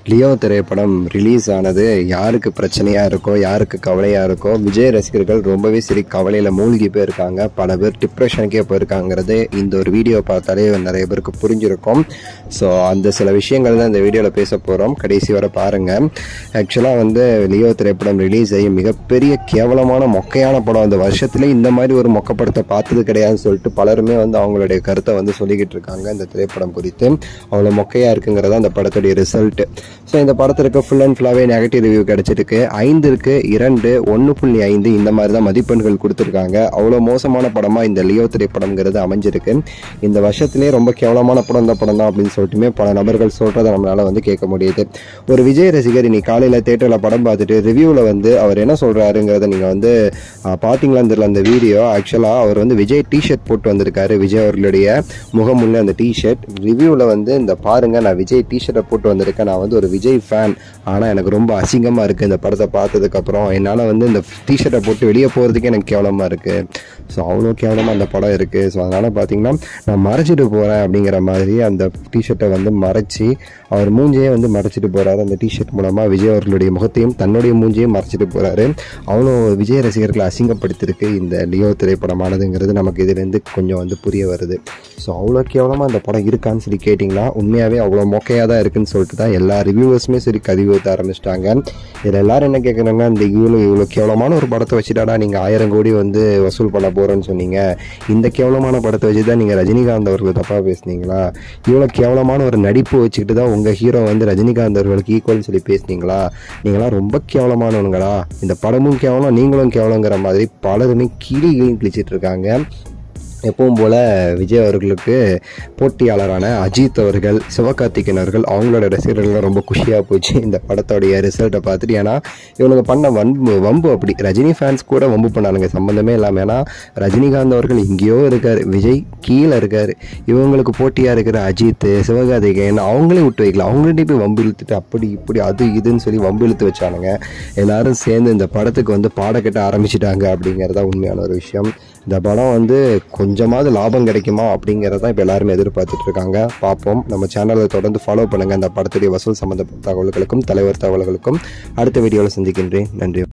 Leo திரைப்படம் release ஆனது யாருக்கு பிரச்சனையாக இருக்கோ யாருக்கு கவலையாக இருக்கோ விஜய் ரசிகர்கள் ரொம்பவே சரி கவலையில் மூழ்கி போயிருக்காங்க பல பேர் டிப்ரெஷனுக்கே போயிருக்காங்கிறது இந்த ஒரு வீடியோ பார்த்தாலே நிறைய பேருக்கு புரிஞ்சிருக்கும் ஸோ அந்த சில விஷயங்கள் தான் இந்த வீடியோவில் பேச போகிறோம் கடைசி வரை பாருங்கள் ஆக்சுவலாக வந்து லியோ திரைப்படம் ரிலீஸ் ஆகி மிகப்பெரிய கேவலமான மொக்கையான படம் அந்த வருஷத்துல இந்த மாதிரி ஒரு மொக்க படத்தை பார்த்தது கிடையாதுன்னு சொல்லிட்டு பலருமே வந்து அவங்களுடைய கருத்தை வந்து சொல்லிக்கிட்டு இருக்காங்க இந்த திரைப்படம் குறித்து அவ்வளோ மொக்கையாக இருக்குங்கிறதா அந்த படத்துடைய ரிசல்ட் ஸோ இந்த படத்திற்கு ஃபுல் அண்ட் ஃபுல்லாகவே நெகட்டிவ் ரிவ்யூ கிடைச்சிருக்கு ஐந்திற்கு இரண்டு ஒன்று புள்ளி ஐந்து இந்த மாதிரி தான் மதிப்பெண்கள் கொடுத்துருக்காங்க அவ்வளோ மோசமான படமாக இந்த லியோ திரைப்படம்ங்கிறது அமைஞ்சிருக்கு இந்த வருஷத்திலே ரொம்ப கேவலமான படம் இந்த படம் தான் அப்படின்னு சொல்லிட்டுமே பல நபர்கள் சொல்கிறத நம்மளால் வந்து கேட்க முடியுது ஒரு விஜய் ரசிகர் இன்னைக்கு காலையில் தேட்டரில் படம் பார்த்துட்டு ரிவ்யூவில் வந்து அவர் என்ன சொல்கிறாருங்கிறத நீங்கள் வந்து ஆஹ், பார்த்தீங்களான்னு தெரியல அந்த வீடியோ ஆக்சுவலாக அவர் வந்து விஜய் டிஷர்ட் போட்டு வந்திருக்காரு விஜய் அவர்களுடைய முகமுள்ள அந்த டிஷர்ட் ரிவ்யூவில் வந்து இந்த பாருங்க நான் விஜய் டிஷர்ட்டை போட்டு வந்திருக்கேன் நான் வந்து ஒரு விஜய் ஃபேன் ஆனால் எனக்கு ரொம்ப அசிங்கமாக இருக்குது இந்த படத்தை பார்த்ததுக்கப்புறம் என்னால் வந்து இந்த டிஷர்ட்டை போட்டு வெளியே போகிறதுக்கே எனக்கு கேவலமாக இருக்குது ஸோ அவ்வளோ கேவலமாக அந்த படம் இருக்குது ஸோ அதனால் பார்த்தீங்கன்னா நான் மறைச்சிட்டு போகிறேன் அப்படிங்கிற மாதிரி அந்த டிஷர்ட்டை வந்து மறைச்சி அவர் மூஞ்சியே வந்து மறைச்சிட்டு போகிறாரு அந்த டிஷர்ட் மூலமாக விஜய் அவர்களுடைய முகத்தையும் தன்னுடைய மூஞ்சியும் மறைச்சிட்டு போகிறாரு அவ்வளோ விஜய் ரசிகர்களை அசிங்கப்படுத்திருக்கு இந்த லியோ திரைப்படமானதுங்கிறது நமக்கு இதுலேருந்து கொஞ்சம் வந்து புரிய வருது ஸோ அவ்வளோ கேவலமாக அந்த படம் இருக்கான்னு சொல்லி கேட்டிங்கன்னா உண்மையாகவே அவ்வளோ மொக்கையாக தான் இருக்குன்னு சொல்லிட்டு தான் எல்லா ரிவ்யூவர்ஸுமே சரி கதிவு ஊற்ற ஆரம்பிச்சிட்டாங்க இதில் எல்லாரும் என்ன கேட்குறாங்க இந்த இவ்வளோ இவ்வளோ கேவலமான ஒரு படத்தை வச்சுட்டாடா நீங்கள் ஆயிரம் கோடி வந்து வசூல் பண்ண போகிறேன்னு சொன்னீங்க இந்த கேவலமான படத்தை வச்சு தான் நீங்கள் ரஜினிகாந்த் அவர்களை தப்பாக பேசுனீங்களா இவ்வளோ கேவலமான ஒரு நடிப்பு வச்சுக்கிட்டு தான் உங்கள் ஹீரோ வந்து ரஜினிகாந்த் அவர்களுக்கு ஈக்குவல்னு சொல்லி பேசுனீங்களா நீங்களாம் ரொம்ப கேவலமானவனுங்களா இந்த படமும் கேவலம் நீங்களும் கேவலங்கிற மாதிரி பலருமே கீழே கீழே கிழிச்சிட்டு இருக்காங்க எப்பவும் போல் விஜய் அவர்களுக்கு போட்டியாளரான அஜித் அவர்கள் சிவகார்த்திகேயன் அவர்கள் அவங்களோட ரசிகர்கள் ரொம்ப குஷியாக போச்சு இந்த படத்தோடைய ரிசல்ட்டை பார்த்துட்டு ஏன்னா இவனுங்க பண்ண வன்பு வம்பு அப்படி ரஜினி ஃபேன்ஸ் கூட வம்பு பண்ணானுங்க சம்மந்தமே இல்லாமல் ஏன்னா ரஜினிகாந்த் அவர்கள் எங்கேயோ இருக்கார் விஜய் கீழே இருக்கார் இவங்களுக்கு போட்டியாக இருக்கிற அஜித் சிவகார்த்திகேயன் அவங்களே விட்டு வைக்கல அவங்கள்ட்ட போய் வம்பு இழுத்துட்டு அப்படி இப்படி அது இதுன்னு சொல்லி வம்பு இழுத்து வச்சானுங்க எல்லாரும் சேர்ந்து இந்த படத்துக்கு வந்து பாடக்கட்ட ஆரம்பிச்சிட்டாங்க அப்படிங்கிறதா உண்மையான ஒரு விஷயம் இந்த படம் வந்து கொஞ்சமாவது லாபம் கிடைக்குமா அப்படிங்கிறத இப்போ எல்லாருமே எதிர்பார்த்துட்டு இருக்காங்க பார்ப்போம் நம்ம சேனலை தொடர்ந்து ஃபாலோ பண்ணுங்கள் அந்த படத்துடைய வசூல் சம்மந்தப்பட்ட தகவல்களுக்கும் தலைவர் தகவல்களுக்கும் அடுத்த வீடியோவில் சந்திக்கின்றேன் நன்றி